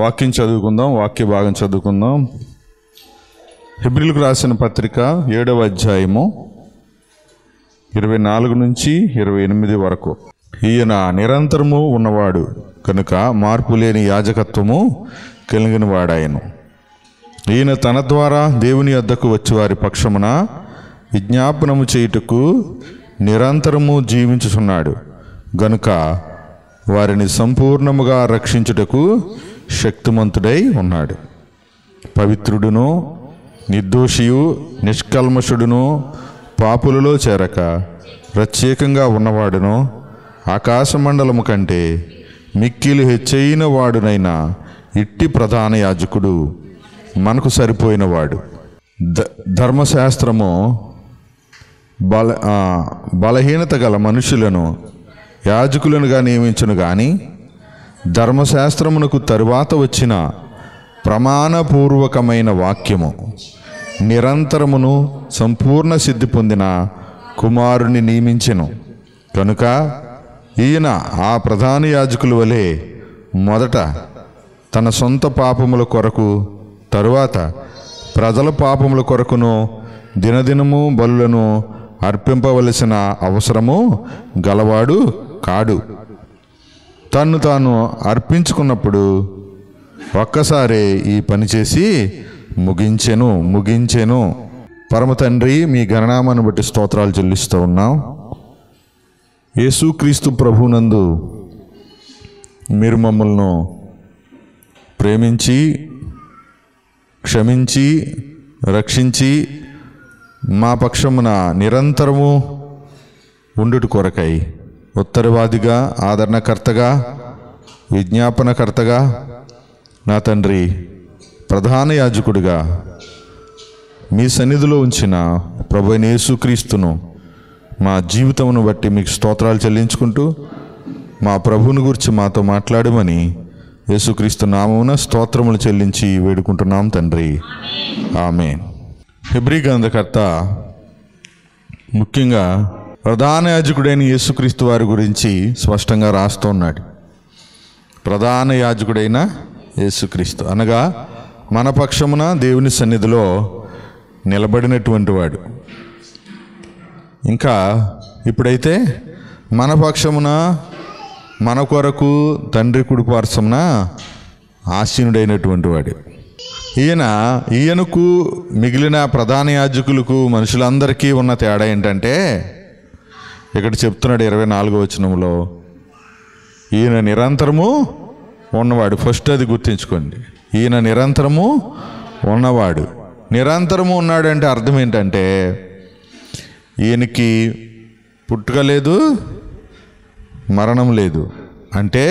వాక్యం చదువుకుందాం వాక్య భాగం చదువుకుందాం హిబ్రిల్కు రాసిన పత్రిక ఏడవ అధ్యాయము ఇరవై నాలుగు నుంచి ఇరవై ఎనిమిది వరకు ఈయన నిరంతరము ఉన్నవాడు కనుక మార్పు లేని యాజకత్వము కలిగిన వాడాయను ఈయన తన ద్వారా దేవుని వద్దకు వచ్చి వారి పక్షమున విజ్ఞాపనము చేయుటకు నిరంతరము జీవించుచున్నాడు గనుక వారిని సంపూర్ణముగా రక్షించుటకు శక్తిమంతుడై ఉన్నాడు పవిత్రుడును నిర్దోషియు నిష్కల్మషుడును పాపులలో చేరక ప్రత్యేకంగా ఉన్నవాడును ఆకాశమండలము కంటే మిక్కిలి హెచ్చయిన వాడునైన ఇట్టి ప్రధాన యాజకుడు మనకు సరిపోయినవాడు ద ధర్మశాస్త్రము బల ఆ, బలహీనత గల మనుషులను యాజకులనుగా నియమించును కానీ ధర్మశాస్త్రమునకు తరువాత వచ్చిన ప్రమాణపూర్వకమైన వాక్యము నిరంతరమును సంపూర్ణ సిద్ధి పొందిన కుమారుని నియమించెను కనుక ఈయన ఆ ప్రధాన యాజకుల వలె మొదట తన సొంత పాపముల కొరకు తరువాత ప్రజల పాపముల కొరకును దినదినము బలులను అర్పింపవలసిన అవసరము గలవాడు కాడు తన్ను తాను అర్పించుకున్నప్పుడు ఒక్కసారే ఈ పని చేసి ముగించెను ముగించెను పరమ తండ్రి మీ గణనామాన్ని బట్టి స్తోత్రాలు చెల్లిస్తూ ఉన్నాం యేసుక్రీస్తు ప్రభునందు మీరు మమ్మల్ని ప్రేమించి క్షమించి రక్షించి మా పక్షమున నిరంతరము ఉండుట కొరకై ఉత్తరవాదిగా ఆదరణకర్తగా విజ్ఞాపనకర్తగా నా తండ్రి ప్రధాన యాజకుడిగా మీ సన్నిధిలో ఉంచిన ప్రభు అయిన యేసుక్రీస్తును మా జీవితమును బట్టి మీకు స్తోత్రాలు చెల్లించుకుంటూ మా ప్రభువుని గురించి మాతో మాట్లాడమని యేసుక్రీస్తు నామమున స్తోత్రములు చెల్లించి వేడుకుంటున్నాం తండ్రి ఆమె హెబ్రీ గ్రంథకర్త ముఖ్యంగా ప్రధాన యాజకుడైన యేసుక్రీస్తు వారి గురించి స్పష్టంగా రాస్తున్నాడు ప్రధాన యాజకుడైన యేసుక్రీస్తు అనగా మన పక్షమున దేవుని సన్నిధిలో నిలబడినటువంటి వాడు ఇంకా ఇప్పుడైతే మన పక్షమున మన కొరకు తండ్రి కుడిపార్శ్వమున ఆసీనుడైనటువంటి వాడు ఈయన ఈయనకు మిగిలిన ప్రధాన యాజకులకు మనుషులందరికీ ఉన్న తేడా ఏంటంటే ఇక్కడ చెప్తున్నాడు ఇరవై నాలుగో వచనంలో ఈయన నిరంతరము ఉన్నవాడు ఫస్ట్ అది గుర్తించుకోండి ఈయన నిరంతరము ఉన్నవాడు నిరంతరము ఉన్నాడంటే అర్థం ఏంటంటే ఈయనకి పుట్టుక లేదు మరణం లేదు అంటే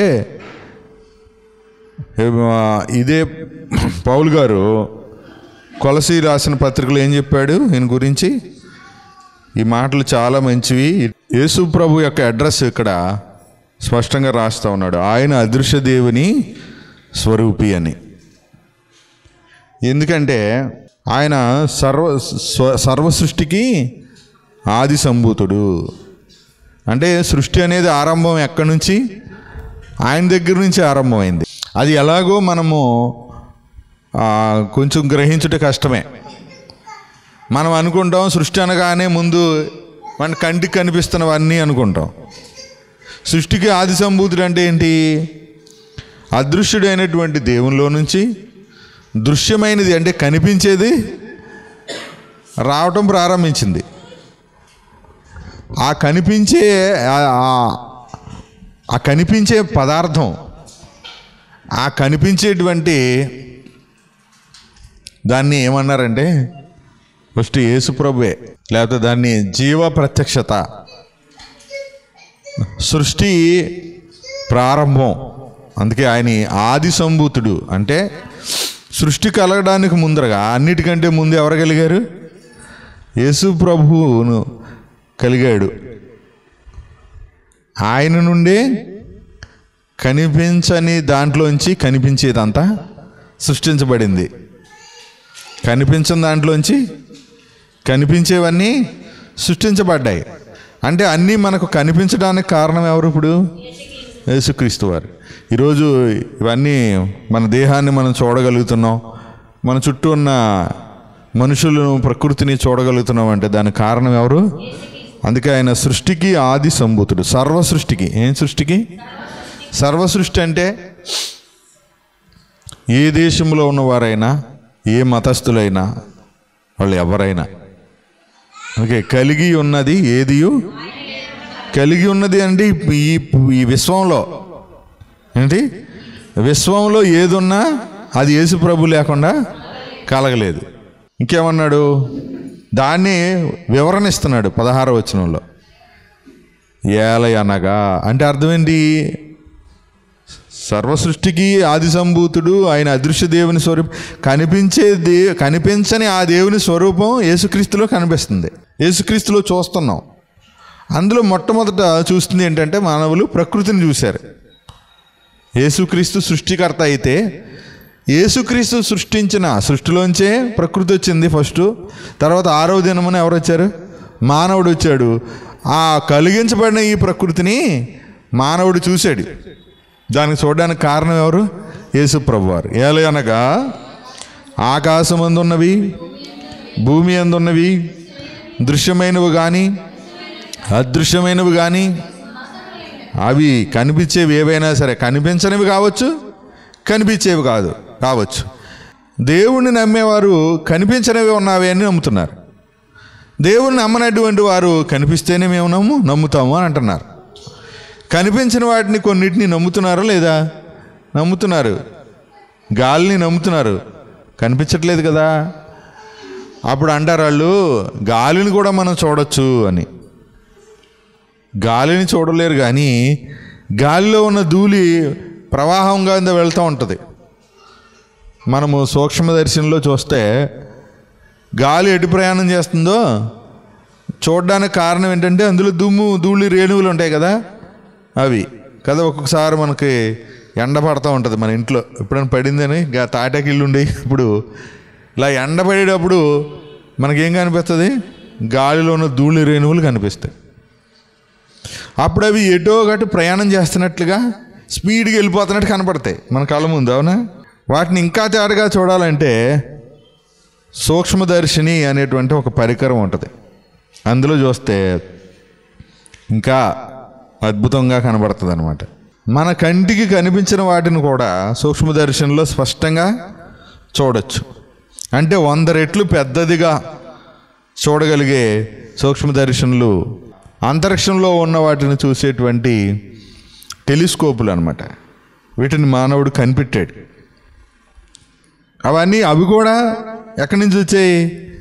ఏ- ఇదే పౌల్ గారు కొలసి రాసిన పత్రికలో ఏం చెప్పాడు ఈయన గురించి ఈ మాటలు చాలా మంచివి యేసు ప్రభు యొక్క అడ్రస్ ఇక్కడ స్పష్టంగా రాస్తా ఉన్నాడు ఆయన అదృశ్య దేవుని స్వరూపి అని ఎందుకంటే ఆయన సర్వ స్వ- సర్వ సృష్టికి ఆది సంభూతుడు అంటే సృష్టి అనేది ఆరంభం ఎక్కడి నుంచి ఆయన దగ్గర నుంచి ఆరంభమైంది అది ఎలాగో మనము ఆ, కొంచెం గ్రహించుట కష్టమే మనం అనుకుంటాం సృష్టి అనగానే ముందు మన కంటికి కనిపిస్తున్నవన్నీ అనుకుంటాం సృష్టికి ఆది సంభూతుడు అంటే ఏంటి అదృశ్యుడైనటువంటి దేవునిలో నుంచి దృశ్యమైనది అంటే కనిపించేది రావటం ప్రారంభించింది ఆ కనిపించే ఆ- ఆ- ఆ కనిపించే పదార్థం ఆ కనిపించేటువంటి దాన్ని ఏమన్నారంటే ఫస్ట్ యేసుప్రభువే లేకపోతే దాన్ని జీవ ప్రత్యక్షత సృష్టి ప్రారంభం అందుకే ఆయన ఆది సంభూతుడు అంటే సృష్టి కలగడానికి ముందరగా అన్నిటికంటే ముందు ఎవరు కలిగారు యేసు ప్రభువును కలిగాడు ఆయన నుండే కనిపించని దాంట్లోంచి కనిపించేదంతా సృష్టించబడింది కనిపించని దాంట్లోంచి కనిపించేవన్నీ సృష్టించబడ్డాయి అంటే అన్నీ మనకు కనిపించడానికి కారణం ఎవరు ఇప్పుడు యేసుక్రీస్తు వారు ఈరోజు ఇవన్నీ మన దేహాన్ని మనం చూడగలుగుతున్నాం మన చుట్టూ ఉన్న మనుషులను ప్రకృతిని చూడగలుగుతున్నాం అంటే దానికి కారణం ఎవరు అందుకే ఆయన సృష్టికి ఆది సంభూతుడు సర్వ సృష్టికి ఏం సృష్టికి సర్వ సృష్టి అంటే ఏ దేశంలో ఉన్నవారైనా ఏ మతస్థులైనా వాళ్ళు ఎవరైనా ఓకే కలిగి ఉన్నది ఏదియు కలిగి ఉన్నది అంటే ఈ ఈ విశ్వంలో ఏంటి విశ్వంలో ఏదున్నా అది యేసు ప్రభు లేకుండా కలగలేదు ఇంకేమన్నాడు దాన్ని వివరణ ఇస్తున్నాడు పదహార వచనంలో ఏల అనగా అంటే అర్థం ఏంటి సర్వ సృష్టికి ఆది సంభూతుడు ఆయన అదృశ్య దేవుని స్వరూపం కనిపించే దే కనిపించని ఆ దేవుని స్వరూపం యేసుక్రీస్తులో కనిపిస్తుంది యేసుక్రీస్తులో చూస్తున్నాం అందులో మొట్టమొదట చూస్తుంది ఏంటంటే మానవులు ప్రకృతిని చూశారు యేసుక్రీస్తు సృష్టికర్త అయితే యేసుక్రీస్తు సృష్టించిన సృష్టిలోంచే ప్రకృతి వచ్చింది ఫస్ట్ తర్వాత ఆరవ దినమున ఎవరు వచ్చారు మానవుడు వచ్చాడు ఆ కలిగించబడిన ఈ ప్రకృతిని మానవుడు చూశాడు దానికి చూడడానికి కారణం ఎవరు యేసు ప్రభు వారు ఏలే అనగా ఆకాశం అందున్నవి భూమి అందున్నవి దృశ్యమైనవి కానీ అదృశ్యమైనవి కానీ అవి కనిపించేవి ఏవైనా సరే కనిపించనివి కావచ్చు కనిపించేవి కాదు కావచ్చు దేవుణ్ణి నమ్మేవారు కనిపించనివి ఉన్నవి అని నమ్ముతున్నారు దేవుణ్ణి నమ్మనటువంటి వారు కనిపిస్తేనే మేము నమ్ము నమ్ముతాము అని అంటున్నారు కనిపించిన వాటిని కొన్నిటిని నమ్ముతున్నారా లేదా నమ్ముతున్నారు గాలిని నమ్ముతున్నారు కనిపించట్లేదు కదా అప్పుడు అంటారు వాళ్ళు గాలిని కూడా మనం చూడొచ్చు అని గాలిని చూడలేరు కానీ గాలిలో ఉన్న ధూళి ప్రవాహంగా వెళ్తూ ఉంటుంది మనము సూక్ష్మదర్శనంలో చూస్తే గాలి ఎటు ప్రయాణం చేస్తుందో చూడడానికి కారణం ఏంటంటే అందులో దుమ్ము ధూళి రేణువులు ఉంటాయి కదా అవి కదా ఒక్కొక్కసారి మనకి ఎండ పడతా ఉంటుంది మన ఇంట్లో ఎప్పుడైనా పడిందని గా- తాటాకి ఇల్లు ఉండే ఇప్పుడు ఇలా ఎండ పడేటప్పుడు మనకేం కనిపిస్తుంది గాలిలో ఉన్న ధూళి రేణువులు కనిపిస్తాయి అప్పుడు అవి ఎటో గట్టు ప్రయాణం చేస్తున్నట్లుగా స్పీడ్గా వెళ్ళిపోతున్నట్టు కనపడతాయి మన కళ్ళ ముందు అవునా వాటిని ఇంకా తేడాగా చూడాలంటే సూక్ష్మదర్శిని అనేటువంటి ఒక పరికరం ఉంటుంది అందులో చూస్తే ఇంకా అద్భుతంగా కనబడుతుంది అనమాట మన కంటికి కనిపించిన వాటిని కూడా సూక్ష్మదర్శనంలో స్పష్టంగా చూడొచ్చు అంటే వంద రెట్లు పెద్దదిగా చూడగలిగే సూక్ష్మదర్శనులు అంతరిక్షంలో ఉన్న వాటిని చూసేటువంటి టెలిస్కోపులు అనమాట వీటిని మానవుడు కనిపెట్టాడు అవన్నీ అవి కూడా ఎక్కడి నుంచి వచ్చాయి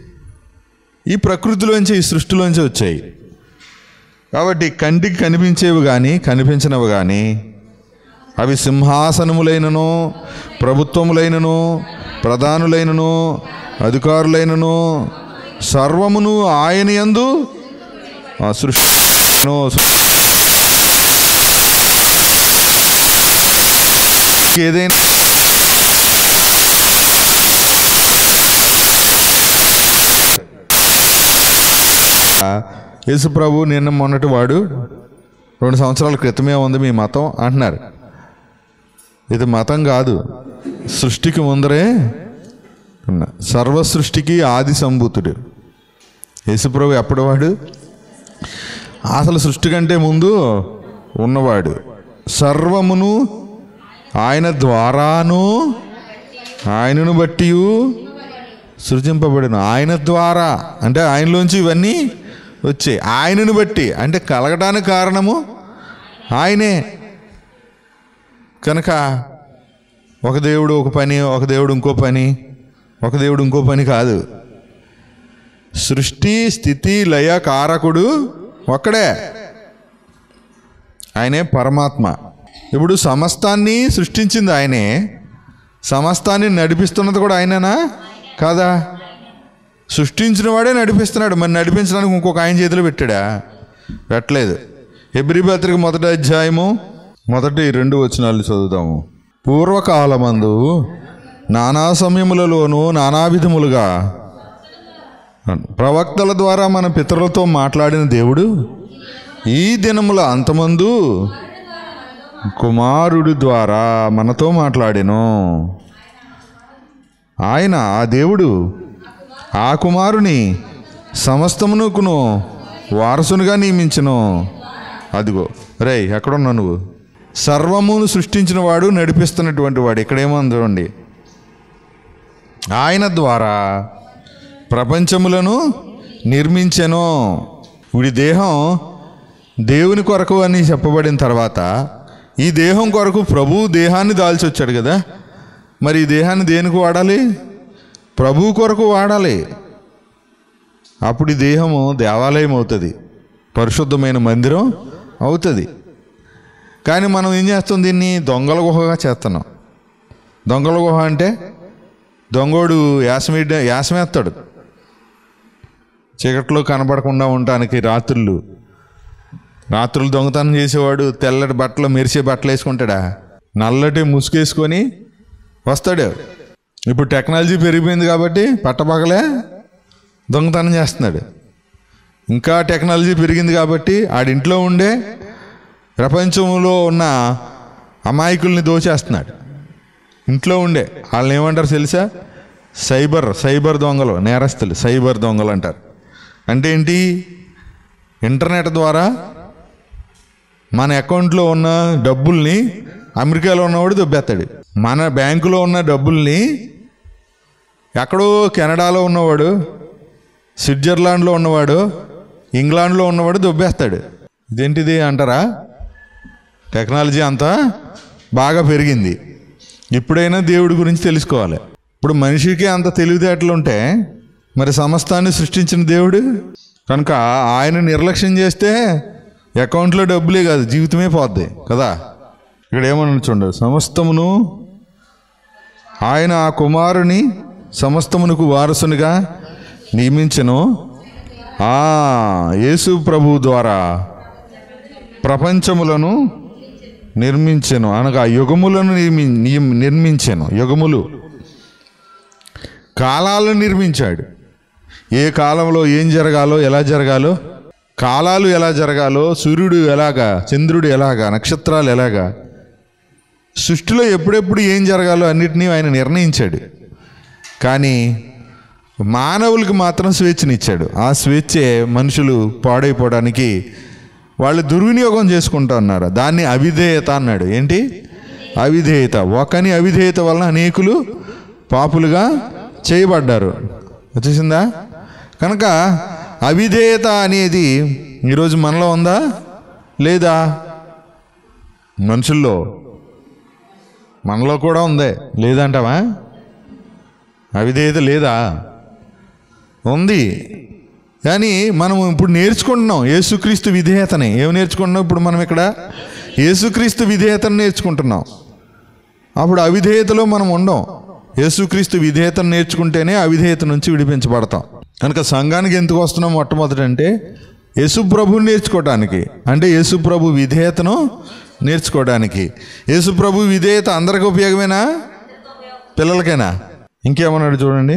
ఈ ప్రకృతిలోంచి ఈ సృష్టిలోంచి వచ్చాయి కాబట్టి కంటికి కనిపించేవి కానీ కనిపించినవి కానీ అవి సింహాసనములైనను ప్రభుత్వములైనను ప్రధానులైనను అధికారులైనను సర్వమును ఆయన యందు ఆ సృష్టి ఏదైనా యేసు ప్రభు నిన్న మొన్నటి వాడు రెండు సంవత్సరాల క్రితమే ఉంది మీ మతం అంటున్నారు ఇది మతం కాదు సృష్టికి ముందరే ఉన్న సర్వ సృష్టికి ఆది సంభూతుడు యేసుప్రభు ఎప్పటివాడు అసలు సృష్టి కంటే ముందు ఉన్నవాడు సర్వమును ఆయన ద్వారాను ఆయనను బట్టి సృజింపబడిన ఆయన ద్వారా అంటే ఆయనలోంచి ఇవన్నీ వచ్చాయి ఆయనను బట్టి అంటే కలగడానికి కారణము ఆయనే కనుక ఒక దేవుడు ఒక పని ఒక దేవుడు ఇంకో పని ఒక దేవుడు ఇంకో పని కాదు సృష్టి స్థితి లయ కారకుడు ఒక్కడే ఆయనే పరమాత్మ ఇప్పుడు సమస్తాన్ని సృష్టించింది ఆయనే సమస్తాన్ని నడిపిస్తున్నది కూడా ఆయననా కాదా సృష్టించిన వాడే నడిపిస్తున్నాడు మరి నడిపించడానికి ఇంకొక ఆయన చేతిలో పెట్టాడా పెట్టలేదు ఎబ్రి పత్రిక మొదటి అధ్యాయము మొదటి రెండు వచనాలు చదువుతాము పూర్వకాలమందు నానా సమయములలోనూ నానా విధములుగా ప్రవక్తల ద్వారా మన పితరులతో మాట్లాడిన దేవుడు ఈ దినముల అంతమందు కుమారుడు ద్వారా మనతో మాట్లాడెను ఆయన ఆ దేవుడు ఆ కుమారుని సమస్తమునుకును వారసునిగా నియమించను అదిగో రే ఎక్కడున్నావు నువ్వు సర్వమును సృష్టించిన వాడు నడిపిస్తున్నటువంటి వాడు ఇక్కడేమో చూడండి ఆయన ద్వారా ప్రపంచములను నిర్మించెను వీడి దేహం దేవుని కొరకు అని చెప్పబడిన తర్వాత ఈ దేహం కొరకు ప్రభు దేహాన్ని దాల్చి వచ్చాడు కదా మరి ఈ దేహాన్ని దేనికి వాడాలి ప్రభు కొరకు వాడాలి అప్పుడు ఈ దేహము దేవాలయం అవుతుంది పరిశుద్ధమైన మందిరం అవుతుంది కానీ మనం ఏం చేస్తాం దీన్ని దొంగల గుహగా చేస్తున్నాం దొంగల గుహ అంటే దొంగోడు యాసమే యాసమేస్తాడు చీకట్లో కనబడకుండా ఉండటానికి రాత్రులు రాత్రులు దొంగతనం చేసేవాడు తెల్లటి బట్టలు మెరిసే బట్టలు వేసుకుంటాడా నల్లటి ముసుగేసుకొని వస్తాడు ఇప్పుడు టెక్నాలజీ పెరిగిపోయింది కాబట్టి పట్టపగలే దొంగతనం చేస్తున్నాడు ఇంకా టెక్నాలజీ పెరిగింది కాబట్టి ఆడింట్లో ఉండే ప్రపంచంలో ఉన్న అమాయకుల్ని దోచేస్తున్నాడు ఇంట్లో ఉండే వాళ్ళని ఏమంటారు తెలుసా సైబర్ సైబర్ దొంగలు నేరస్తులు సైబర్ దొంగలు అంటారు అంటే ఏంటి ఇంటర్నెట్ ద్వారా మన అకౌంట్లో ఉన్న డబ్బుల్ని అమెరికాలో ఉన్నవాడు దొబ్బేస్తాడు మన బ్యాంకులో ఉన్న డబ్బుల్ని ఎక్కడో కెనడాలో ఉన్నవాడు స్విట్జర్లాండ్లో ఉన్నవాడు ఇంగ్లాండ్లో ఉన్నవాడు దొబ్బేస్తాడు ఇదేంటిది అంటారా టెక్నాలజీ అంతా బాగా పెరిగింది ఇప్పుడైనా దేవుడి గురించి తెలుసుకోవాలి ఇప్పుడు మనిషికి అంత తెలివితేటలు ఉంటే మరి సమస్తాన్ని సృష్టించిన దేవుడు కనుక ఆయన నిర్లక్ష్యం చేస్తే అకౌంట్లో డబ్బులే కాదు జీవితమే పోద్ది కదా ఇక్కడ ఏమన్నా చూడండి సమస్తమును ఆయన ఆ కుమారుని సమస్తమునకు వారసునిగా నియమించను ఆ యేసు ప్రభు ద్వారా ప్రపంచములను నిర్మించెను అనగా యుగములను నిర్మి నియమ- నిర్మించెను యుగములు కాలాలను నిర్మించాడు ఏ కాలంలో ఏం జరగాలో ఎలా జరగాలో కాలాలు ఎలా జరగాలో సూర్యుడు ఎలాగా చంద్రుడు ఎలాగా నక్షత్రాలు ఎలాగా సృష్టిలో ఎప్పుడెప్పుడు ఏం జరగాలో అన్నిటినీ ఆయన నిర్ణయించాడు కానీ మానవులకి మాత్రం స్వేచ్ఛనిచ్చాడు ఆ స్వేచ్ఛే మనుషులు పాడైపోవడానికి వాళ్ళు దుర్వినియోగం చేసుకుంటా ఉన్నారు దాన్ని అవిధేయత అన్నాడు ఏంటి అవిధేయత ఒకని అవిధేయత వలన అనేకులు పాపులుగా చేయబడ్డారు వచ్చేసిందా కనుక అవిధేయత అనేది ఈరోజు మనలో ఉందా లేదా మనుషుల్లో మనలో కూడా ఉంది లేదంటావా అవిధేయత లేదా ఉంది కానీ మనం ఇప్పుడు నేర్చుకుంటున్నాం యేసుక్రీస్తు విధేయతని ఏమి నేర్చుకుంటున్నాం ఇప్పుడు మనం ఇక్కడ యేసుక్రీస్తు విధేయతను నేర్చుకుంటున్నాం అప్పుడు అవిధేయతలో మనం ఉండం యేసుక్రీస్తు విధేయతను నేర్చుకుంటేనే అవిధేయత నుంచి విడిపించబడతాం కనుక సంఘానికి ఎందుకు వస్తున్నాం మొట్టమొదటి అంటే యేసు ప్రభుని నేర్చుకోవడానికి అంటే యేసు ప్రభు విధేయతను నేర్చుకోవడానికి యేసు ప్రభు విధేయత అందరికి ఉపయోగమేనా పిల్లలకైనా ఇంకేమన్నాడు చూడండి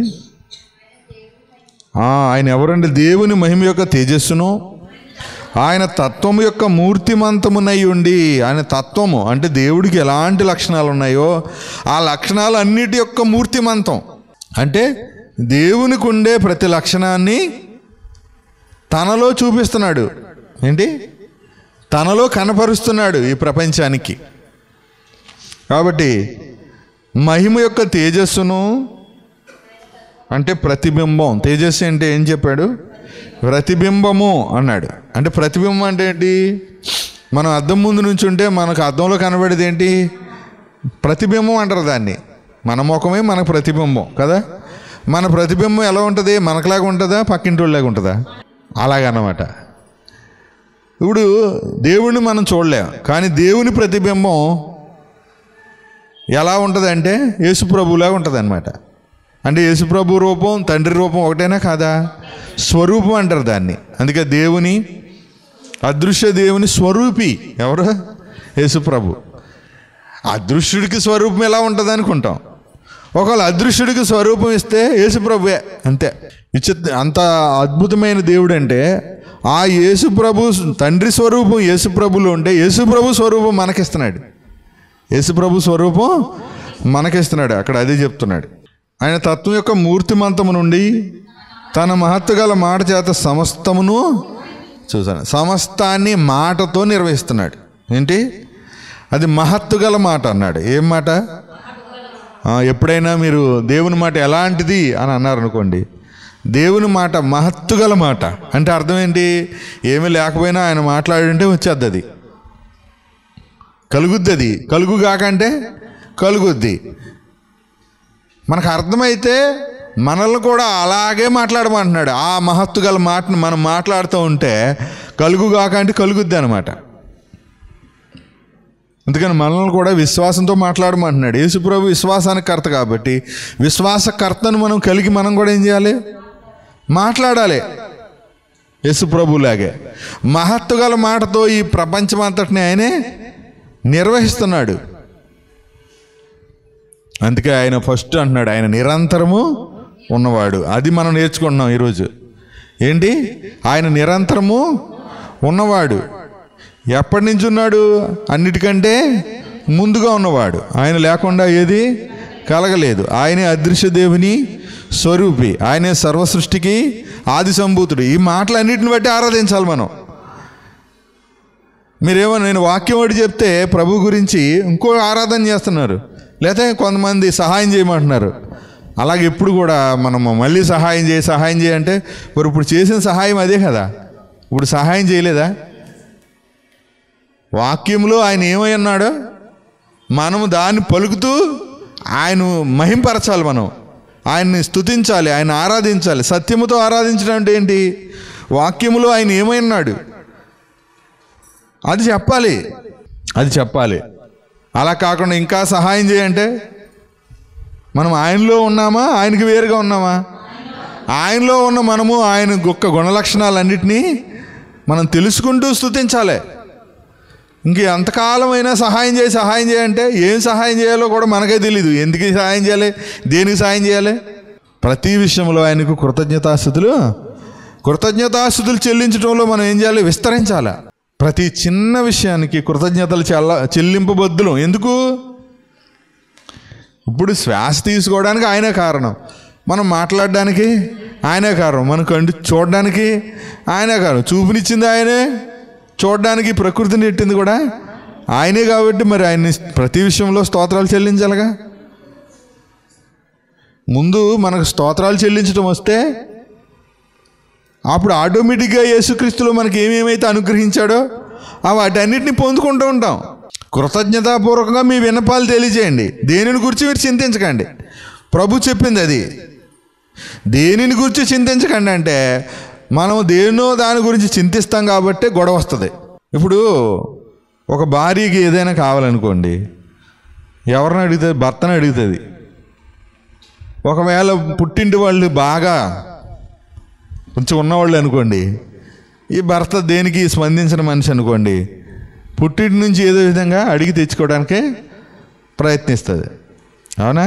ఆ, ఆయన ఎవరండి దేవుని మహిమ యొక్క తేజస్సును ఆయన తత్వము యొక్క మూర్తిమంతమునై ఉండి ఆయన తత్వము అంటే దేవుడికి ఎలాంటి లక్షణాలు ఉన్నాయో ఆ లక్షణాలు అన్నిటి యొక్క మూర్తిమంతం అంటే దేవునికి ఉండే ప్రతి లక్షణాన్ని తనలో చూపిస్తున్నాడు ఏంటి తనలో కనపరుస్తున్నాడు ఈ ప్రపంచానికి కాబట్టి మహిమ యొక్క తేజస్సును అంటే ప్రతిబింబం తేజస్సు అంటే ఏం చెప్పాడు ప్రతిబింబము అన్నాడు అంటే ప్రతిబింబం అంటే ఏంటి మనం అద్దం ముందు నుంచి ఉంటే మనకు అద్దంలో కనబడేది ఏంటి ప్రతిబింబం అంటారు దాన్ని మన ముఖమే మనకు ప్రతిబింబం కదా మన ప్రతిబింబం ఎలా ఉంటుంది మనకులాగా ఉంటుందా పక్కింటి వాళ్ళలాగా ఉంటుందా అలాగన్నమాట ఇప్పుడు దేవుడిని మనం చూడలేం కానీ దేవుని ప్రతిబింబం ఎలా ఉంటుంది అంటే యేసుప్రభులాగా ఉంటుంది అనమాట అంటే యేసుప్రభు రూపం తండ్రి రూపం ఒకటేనా కాదా స్వరూపం అంటారు దాన్ని అందుకే దేవుని అదృశ్య దేవుని స్వరూపి ఎవరు యేసుప్రభు అదృశ్యుడికి స్వరూపం ఎలా ఉంటుంది అనుకుంటాం ఒకవేళ అదృశ్యుడికి స్వరూపం ఇస్తే యేసుప్రభువే అంతే విచిత్ర అంత అద్భుతమైన దేవుడు అంటే ఆ యేసుప్రభు తండ్రి స్వరూపం యేసుప్రభులో ఉంటే యేసుప్రభు స్వరూపం మనకిస్తున్నాడు యేసుప్రభు స్వరూపం మనకిస్తున్నాడు అక్కడ అదే చెప్తున్నాడు ఆయన తత్వం యొక్క మూర్తిమంతము నుండి తన మహత్తు గల మాట చేత సమస్తమును చూసాను సమస్తాన్ని మాటతో నిర్వహిస్తున్నాడు ఏంటి అది మహత్తు గల మాట అన్నాడు ఏం మాట ఆ, ఎప్పుడైనా మీరు దేవుని మాట ఎలాంటిది అని అన్నారు అనుకోండి దేవుని మాట మహత్తు గల మాట అంటే అర్థం ఏంటి ఏమీ లేకపోయినా ఆయన మాట్లాడుంటే వచ్చేద్ది అది కలుగుద్ది అది కలుగు కాకంటే కలుగుద్ది మనకు అర్థమైతే మనల్ని కూడా అలాగే మాట్లాడమంటున్నాడు ఆ మహత్తు గల మాటను మనం మాట్లాడుతూ ఉంటే కలుగు కాకంటే కలుగుద్ది అనమాట అందుకని మనల్ని కూడా విశ్వాసంతో మాట్లాడమంటున్నాడు యేసుప్రభు విశ్వాసానికి కర్త కాబట్టి విశ్వాసకర్తను మనం కలిగి మనం కూడా ఏం చేయాలి మాట్లాడాలి యేసుప్రభులాగే మహత్తు గల మాటతో ఈ ప్రపంచమంతటిని ఆయనే నిర్వహిస్తున్నాడు అందుకే ఆయన ఫస్ట్ అంటున్నాడు ఆయన నిరంతరము ఉన్నవాడు అది మనం నేర్చుకుంటున్నాం ఈరోజు ఏంటి ఆయన నిరంతరము ఉన్నవాడు ఎప్పటి నుంచి ఉన్నాడు అన్నిటికంటే ముందుగా ఉన్నవాడు ఆయన లేకుండా ఏది కలగలేదు ఆయనే అదృశ్య దేవుని స్వరూపి ఆయనే సర్వ సృష్టికి ఆది సంభూతుడు ఈ మాటలన్నిటిని బట్టి ఆరాధించాలి మనం మీరేమో నేను వాక్యం ఒకటి చెప్తే ప్రభు గురించి ఇంకో ఆరాధన చేస్తున్నారు లేకపోతే కొంతమంది సహాయం చేయమంటున్నారు అలాగే ఎప్పుడు కూడా మనం మళ్ళీ సహాయం చేయి సహాయం చేయంటే మరి ఇప్పుడు చేసిన సహాయం అదే కదా ఇప్పుడు సహాయం చేయలేదా వాక్యంలో ఆయన ఏమై ఉన్నాడో మనము దాన్ని పలుకుతూ ఆయన మహింపరచాలి మనం ఆయన్ని స్తుతించాలి ఆయన ఆరాధించాలి సత్యముతో ఆరాధించడం అంటే ఏంటి వాక్యములో ఆయన ఏమై ఉన్నాడు అది చెప్పాలి అది చెప్పాలి అలా కాకుండా ఇంకా సహాయం చేయంటే మనం ఆయనలో ఉన్నామా ఆయనకి వేరుగా ఉన్నామా ఆయనలో ఉన్న మనము ఆయన గొక్క గుణలక్షణాలన్నిటినీ మనం తెలుసుకుంటూ స్తుతించాలి ఇంక ఎంతకాలమైనా సహాయం చేయి సహాయం చేయంటే ఏం సహాయం చేయాలో కూడా మనకే తెలియదు ఎందుకు సహాయం చేయాలి దేనికి సహాయం చేయాలి ప్రతి విషయంలో ఆయనకు కృతజ్ఞతాస్థుతులు కృతజ్ఞతాస్థుతులు చెల్లించడంలో మనం ఏం చేయాలి విస్తరించాలి ప్రతి చిన్న విషయానికి కృతజ్ఞతలు చెల్ల చెల్లింపబద్దులు ఎందుకు ఇప్పుడు శ్వాస తీసుకోవడానికి ఆయనే కారణం మనం మాట్లాడడానికి ఆయనే కారణం మనం కంటి చూడడానికి ఆయనే కారణం చూపునిచ్చింది ఆయనే చూడడానికి ప్రకృతిని నెట్టింది కూడా ఆయనే కాబట్టి మరి ఆయన్ని ప్రతి విషయంలో స్తోత్రాలు చెల్లించాలిగా ముందు మనకు స్తోత్రాలు చెల్లించడం వస్తే అప్పుడు ఆటోమేటిక్గా యేసుక్రీస్తులో మనకి ఏమేమైతే అనుగ్రహించాడో ఆ వాటన్నిటిని పొందుకుంటూ ఉంటాం కృతజ్ఞతాపూర్వకంగా మీ విన్నపాలు తెలియజేయండి దేనిని గురించి మీరు చింతించకండి ప్రభు చెప్పింది అది దేనిని గురించి చింతించకండి అంటే మనం దేనో దాని గురించి చింతిస్తాం కాబట్టి గొడవ వస్తుంది ఇప్పుడు ఒక భార్యకి ఏదైనా కావాలనుకోండి ఎవరిని అడుగుతుంది భర్తను అడుగుతుంది ఒకవేళ పుట్టింటి వాళ్ళు బాగా కొంచెం ఉన్నవాళ్ళు అనుకోండి ఈ భర్త దేనికి స్పందించిన మనిషి అనుకోండి పుట్టింటి నుంచి ఏదో విధంగా అడిగి తెచ్చుకోవడానికే ప్రయత్నిస్తుంది అవునా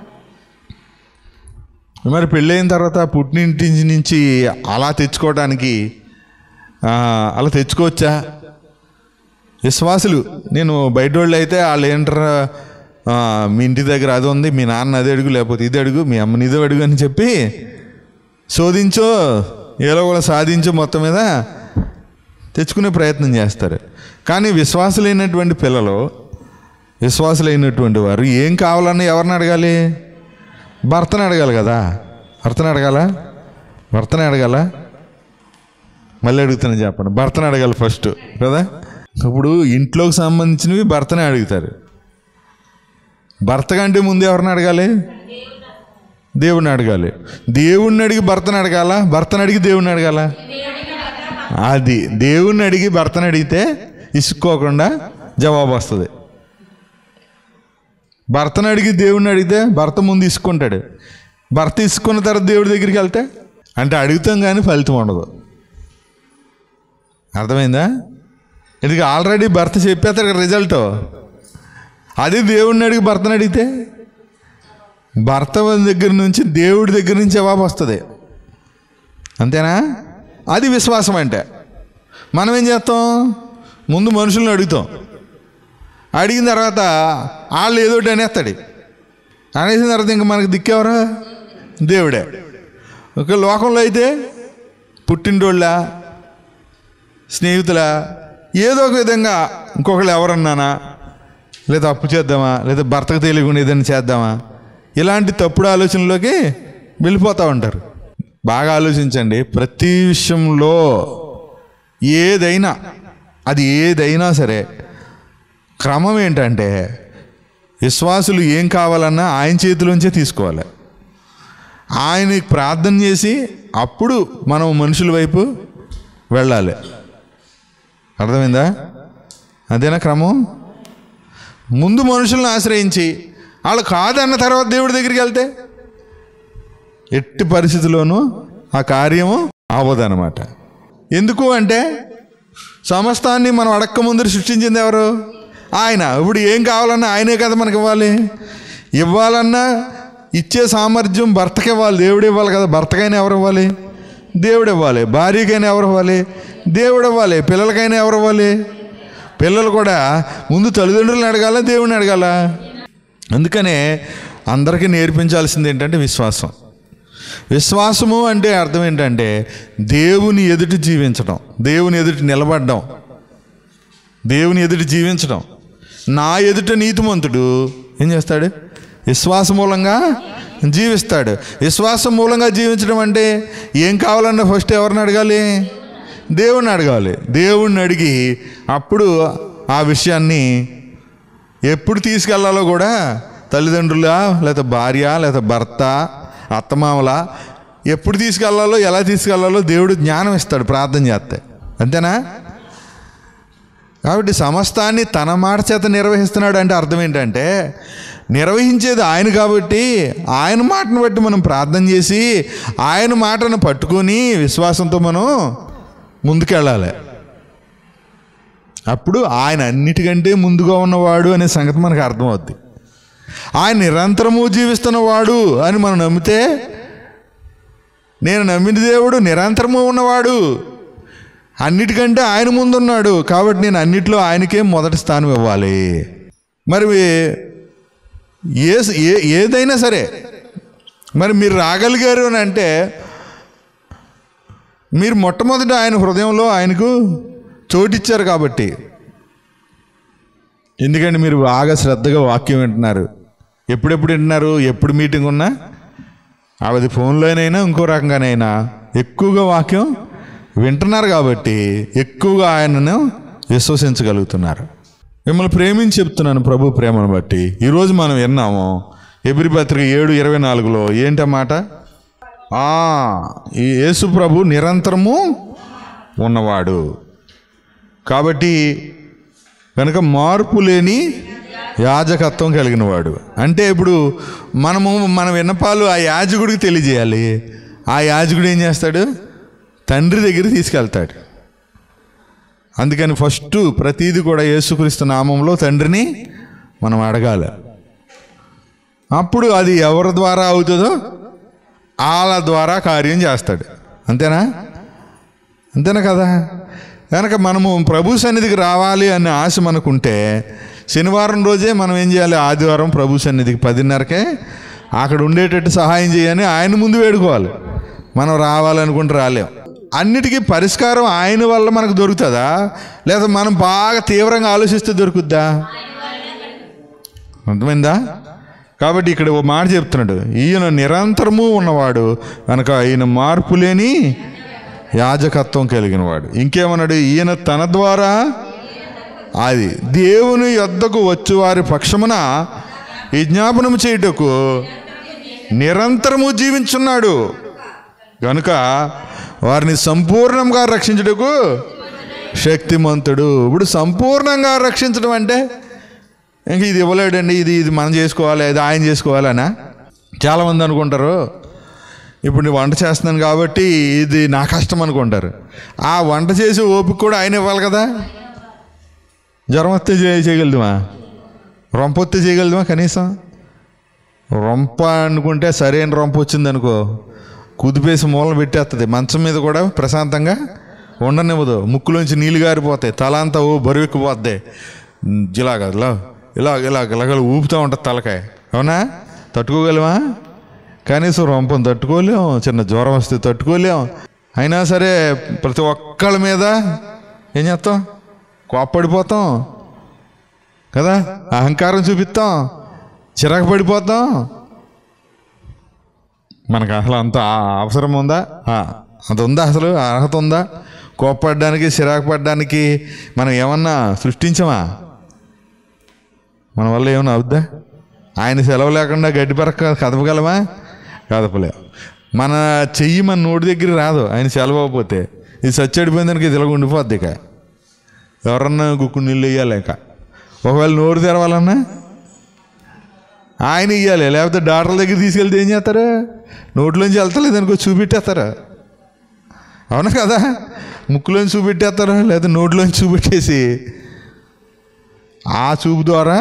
మరి పెళ్ళైన తర్వాత పుట్టినింటి నుంచి అలా తెచ్చుకోవడానికి ఆ, అలా తెచ్చుకోవచ్చా విశ్వాసులు నేను బయట వాళ్ళు అయితే వాళ్ళు ఏంటారు ఆ, మీ ఇంటి దగ్గర అది ఉంది మీ నాన్న అది అడుగు లేకపోతే ఇది అడుగు మీ అమ్మని ఇది అడుగు అని చెప్పి శోధించో ఏదో కూడా సాధించో మొత్తం మీద తెచ్చుకునే ప్రయత్నం చేస్తారు కానీ విశ్వాసులైనటువంటి పిల్లలు విశ్వాసులైనటువంటి వారు ఏం కావాలని ఎవరిని అడగాలి భర్తను అడగాలి కదా భర్తను అడగాల భర్తను అడగాల మళ్ళీ అడుగుతాను చెప్పండి భర్తను అడగాలి ఫస్ట్ కదా ఇప్పుడు ఇంట్లోకి సంబంధించినవి భర్తనే అడుగుతారు భర్త కంటే ముందు ఎవరిని అడగాలి దేవుణ్ణి అడగాలి దేవుణ్ణి అడిగి భర్తను అడగాల భర్తను అడిగి దేవుణ్ణి అడగాల అది దేవుణ్ణి అడిగి భర్తను అడిగితే ఇసుకోకుండా జవాబు వస్తుంది భర్తను అడిగి దేవుణ్ణి అడిగితే భర్త ముందు ఇసుకుంటాడు భర్త ఇసుకున్న తర్వాత దేవుడి దగ్గరికి వెళ్తే అంటే అడుగుతాం కానీ ఫలితం ఉండదు అర్థమైందా ఇది ఆల్రెడీ భర్త చెప్పేస్తారు కదా రిజల్ట్ అది దేవుడిని అడిగి భర్తను అడిగితే భర్త దగ్గర నుంచి దేవుడి దగ్గర నుంచి జవాబు వస్తుంది అంతేనా అది విశ్వాసం అంటే మనం ఏం చేస్తాం ముందు మనుషుల్ని అడుగుతాం అడిగిన తర్వాత వాళ్ళు ఏదో ఒకటి అనేస్తాడు అనేసిన తర్వాత ఇంకా మనకు దిక్కేవరా దేవుడే ఒక లోకంలో అయితే పుట్టినరోళ్ళ స్నేహితుల ఏదో ఒక విధంగా ఇంకొకళ్ళు ఎవరన్నానా లేదా అప్పు చేద్దామా లేదా భర్తకు తెలియకుండా ఏదైనా చేద్దామా ఇలాంటి తప్పుడు ఆలోచనలోకి వెళ్ళిపోతూ ఉంటారు బాగా ఆలోచించండి ప్రతి విషయంలో ఏదైనా అది ఏదైనా సరే క్రమం ఏంటంటే విశ్వాసులు ఏం కావాలన్నా ఆయన చేతిలోంచే తీసుకోవాలి ఆయనకి ప్రార్థన చేసి అప్పుడు మనం మనుషుల వైపు వెళ్ళాలి అర్థమైందా అదేనా క్రమం ముందు మనుషులను ఆశ్రయించి వాళ్ళు కాదన్న తర్వాత దేవుడి దగ్గరికి వెళ్తే ఎట్టి పరిస్థితిలోనూ ఆ కార్యము అవ్వదన్నమాట ఎందుకు అంటే సమస్తాన్ని మనం అడక్క ముందు సృష్టించింది ఎవరు ఆయన ఇప్పుడు ఏం కావాలన్నా ఆయనే కదా మనకి ఇవ్వాలి ఇవ్వాలన్నా ఇచ్చే సామర్థ్యం భర్తకి ఇవ్వాలి దేవుడు ఇవ్వాలి కదా భర్తకైనా ఎవరు ఇవ్వాలి దేవుడు ఇవ్వాలి భార్యకైనా ఎవరు ఇవ్వాలి దేవుడు ఇవ్వాలి పిల్లలకైనా ఎవరు ఇవ్వాలి పిల్లలు కూడా ముందు తల్లిదండ్రులను అడగాల దేవుడిని అడగాల అందుకనే అందరికీ నేర్పించాల్సింది ఏంటంటే విశ్వాసం విశ్వాసము అంటే అర్థం ఏంటంటే దేవుని ఎదుటి జీవించడం దేవుని ఎదుటి నిలబడడం దేవుని ఎదుటి జీవించడం నా ఎదుట నీతిమంతుడు ఏం చేస్తాడు విశ్వాస మూలంగా జీవిస్తాడు విశ్వాసం మూలంగా జీవించడం అంటే ఏం కావాలన్నా ఫస్ట్ ఎవరిని అడగాలి దేవుణ్ణి అడగాలి దేవుణ్ణి అడిగి అప్పుడు ఆ విషయాన్ని ఎప్పుడు తీసుకెళ్లాలో కూడా తల్లిదండ్రుల లేదా భార్య లేదా భర్త అత్తమామల ఎప్పుడు తీసుకెళ్లాలో ఎలా తీసుకెళ్లాలో దేవుడు జ్ఞానం ఇస్తాడు ప్రార్థన చేస్తే అంతేనా కాబట్టి సమస్తాన్ని తన మాట చేత నిర్వహిస్తున్నాడు అంటే అర్థం ఏంటంటే నిర్వహించేది ఆయన కాబట్టి ఆయన మాటను బట్టి మనం ప్రార్థన చేసి ఆయన మాటను పట్టుకొని విశ్వాసంతో మనం ముందుకెళ్ళాలి అప్పుడు ఆయన అన్నిటికంటే ముందుగా ఉన్నవాడు అనే సంగతి మనకు అర్థమవుద్ది ఆయన నిరంతరము జీవిస్తున్నవాడు అని మనం నమ్మితే నేను నమ్మిన దేవుడు నిరంతరము ఉన్నవాడు అన్నిటికంటే ఆయన ముందున్నాడు కాబట్టి నేను అన్నిట్లో ఆయనకే మొదటి స్థానం ఇవ్వాలి మరి ఏ ఏ ఏదైనా సరే మరి మీరు రాగలిగారు అని అంటే మీరు మొట్టమొదట ఆయన హృదయంలో ఆయనకు చోటిచ్చారు కాబట్టి ఎందుకంటే మీరు బాగా శ్రద్ధగా వాక్యం వింటున్నారు ఎప్పుడెప్పుడు వింటున్నారు ఎప్పుడు మీటింగ్ ఉన్నా అది ఫోన్లోనైనా ఇంకో రకంగానైనా ఎక్కువగా వాక్యం వింటున్నారు కాబట్టి ఎక్కువగా ఆయనను విశ్వసించగలుగుతున్నారు మిమ్మల్ని ప్రేమించి చెప్తున్నాను ప్రభు ప్రేమను బట్టి ఈరోజు మనం విన్నాము ఎబ్రి పత్రిక ఏడు ఇరవై నాలుగులో ఏంటన్నమాట ఆ, ఈ యేసు ప్రభు నిరంతరము ఉన్నవాడు కాబట్టి కనుక మార్పు లేని యాజకత్వం కలిగిన వాడు అంటే ఇప్పుడు మనము మన విన్నపాలు ఆ యాజకుడికి తెలియజేయాలి ఆ యాజకుడు ఏం చేస్తాడు తండ్రి దగ్గర తీసుకెళ్తాడు అందుకని ఫస్ట్ ప్రతీది కూడా యేసుక్రీస్తు నామంలో తండ్రిని మనం అడగాలి అప్పుడు అది ఎవరి ద్వారా అవుతుందో వాళ్ళ ద్వారా కార్యం చేస్తాడు అంతేనా అంతేనా కదా కనుక మనము ప్రభు సన్నిధికి రావాలి అనే ఆశ మనకుంటే శనివారం రోజే మనం ఏం చేయాలి ఆదివారం ప్రభు సన్నిధికి పదిన్నరకే అక్కడ ఉండేటట్టు సహాయం చేయని ఆయన ముందు వేడుకోవాలి మనం రావాలనుకుంటే రాలేం అన్నిటికీ పరిష్కారం ఆయన వల్ల మనకు దొరుకుతుందా లేదా మనం బాగా తీవ్రంగా ఆలోచిస్తే దొరుకుద్దా అర్థమైందా కాబట్టి ఇక్కడ ఓ మాట చెప్తున్నాడు ఈయన నిరంతరము ఉన్నవాడు కనుక ఈయన మార్పు లేని యాజకత్వం కలిగిన వాడు ఇంకేమన్నాడు ఈయన తన ద్వారా అది దేవుని యొద్దకు వచ్చు వారి పక్షమున విజ్ఞాపనము చేయుటకు నిరంతరము జీవించున్నాడు కనుక వారిని సంపూర్ణంగా రక్షించుటకు శక్తిమంతుడు ఇప్పుడు సంపూర్ణంగా రక్షించడం అంటే ఇంక ఇది ఇవ్వలేడండి ఇది ఇది మనం చేసుకోవాలి ఇది ఆయన చేసుకోవాలనా చాలామంది అనుకుంటారు ఇప్పుడు నేను వంట చేస్తున్నాను కాబట్టి ఇది నా కష్టం అనుకుంటారు ఆ వంట చేసే ఓపిక కూడా ఆయన ఇవ్వాలి కదా జ్వరం వస్తే చే- చేయగలుగుతామా రొంప వస్తే చేయగలుగుతామా కనీసం రొంప అనుకుంటే సరైన రొంప వచ్చింది అనుకో కుదిపేసి మూలన పెట్టేస్తుంది మంచం మీద కూడా ప్రశాంతంగా ఉండనివ్వదు ముక్కులోంచి నీళ్ళు గారిపోతాయి తల అంతా ఓ బరువెక్కిపోద్ది జిలాగా ఇలా ఇలా ఇలా ఇలాగ ఊపుతూ ఉంటుంది తలకాయ అవునా తట్టుకోగలమా కనీసం రొంపం తట్టుకోలేం చిన్న జ్వరం వస్తే తట్టుకోలేం అయినా సరే ప్రతి ఒక్కళ్ళ మీద ఏం చేస్తాం కోప్పడిపోతాం కదా అహంకారం చూపిస్తాం చిరాకు పడిపోతాం మనకు అసలు అంత ఆ- అవసరం ఉందా ఆ, అంత ఉందా అసలు ఆ అర్హత ఉందా కోప్పడడానికి చిరాకు పడడానికి మనం ఏమన్నా సృష్టించమా మన వల్ల ఏమన్నా అవుద్దా ఆయన సెలవు లేకుండా గడ్డి పరక కదపగలమా కదపలేం మన చెయ్యి మన నోటి దగ్గర రాదు ఆయన సెలవు అవ్వకపోతే ఇది సచ్చడిపోయిందానికి ఇది ఇలాగ ఉండిపోద్ది ఇక ఎవరన్నా గుక్కు నీళ్ళు వేయాలి ఇక ఒకవేళ నోరు తెరవాలన్నా ఆయన ఇవ్వాలి లేకపోతే డాక్టర్ దగ్గర తీసుకెళ్తే ఏం చేస్తారు నోట్లోంచి వెళ్తలేదు అనుకో చూపెట్టేస్తారు అవునా కదా ముక్కులోంచి చూపెట్టేస్తారు లేదా నోట్లోంచి చూపెట్టేసి ఆ చూపు ద్వారా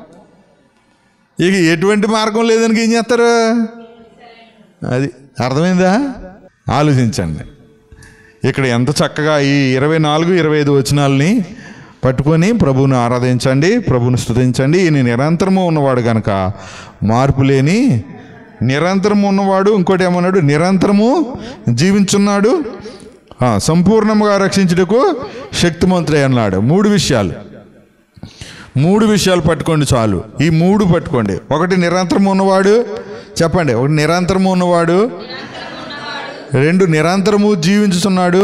ఇక ఎటువంటి మార్గం లేదని ఏం చేస్తారు అది అర్థమైందా ఆలోచించండి ఇక్కడ ఎంత చక్కగా ఈ ఇరవై నాలుగు ఇరవై ఐదు వచనాలని పట్టుకొని ప్రభువును ఆరాధించండి ప్రభువును స్తుతించండి ఈయన నిరంతరము ఉన్నవాడు కనుక మార్పు లేని నిరంతరము ఉన్నవాడు ఇంకోటి ఏమన్నాడు నిరంతరము జీవించున్నాడు ఆ, సంపూర్ణముగా రక్షించుటకు శక్తిమంతుడై అన్నాడు మూడు విషయాలు మూడు విషయాలు పట్టుకోండి చాలు ఈ మూడు పట్టుకోండి ఒకటి నిరంతరం ఉన్నవాడు చెప్పండి ఒకటి నిరంతరము ఉన్నవాడు రెండు నిరంతరము జీవించుతున్నాడు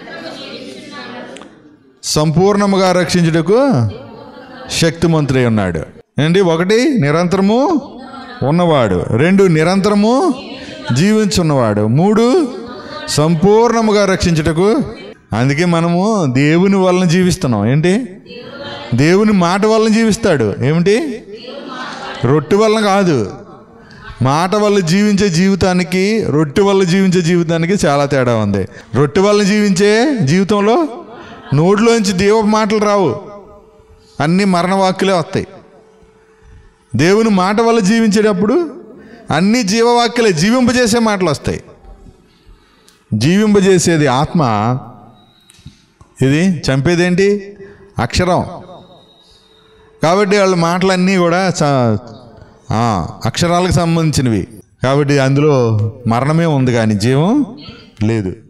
సంపూర్ణముగా రక్షించుటకు శక్తిమంతుడై ఉన్నాడు ఏంటి ఒకటి నిరంతరము ఉన్నవాడు రెండు నిరంతరము జీవించున్నవాడు మూడు సంపూర్ణముగా రక్షించుటకు అందుకే మనము దేవుని వలన జీవిస్తున్నాం ఏంటి దేవుని మాట వలన జీవిస్తాడు ఏమిటి రొట్టె వలన కాదు మాట వల్ల జీవించే జీవితానికి రొట్టె వల్ల జీవించే జీవితానికి చాలా తేడా ఉంది రొట్టె వల్ల జీవించే జీవితంలో నోటిలోంచి దేవ మాటలు రావు అన్ని మరణ వాక్కులే వస్తాయి దేవుని మాట వల్ల జీవించేటప్పుడు అన్ని జీవవాక్యలే జీవింపజేసే మాటలు వస్తాయి జీవింపజేసేది ఆత్మ ఇది చంపేదేంటి అక్షరం కాబట్టి వాళ్ళ మాటలన్నీ కూడా చ- ఆ, అక్షరాలకు సంబంధించినవి కాబట్టి అందులో మరణమే ఉంది కానీ జీవం లేదు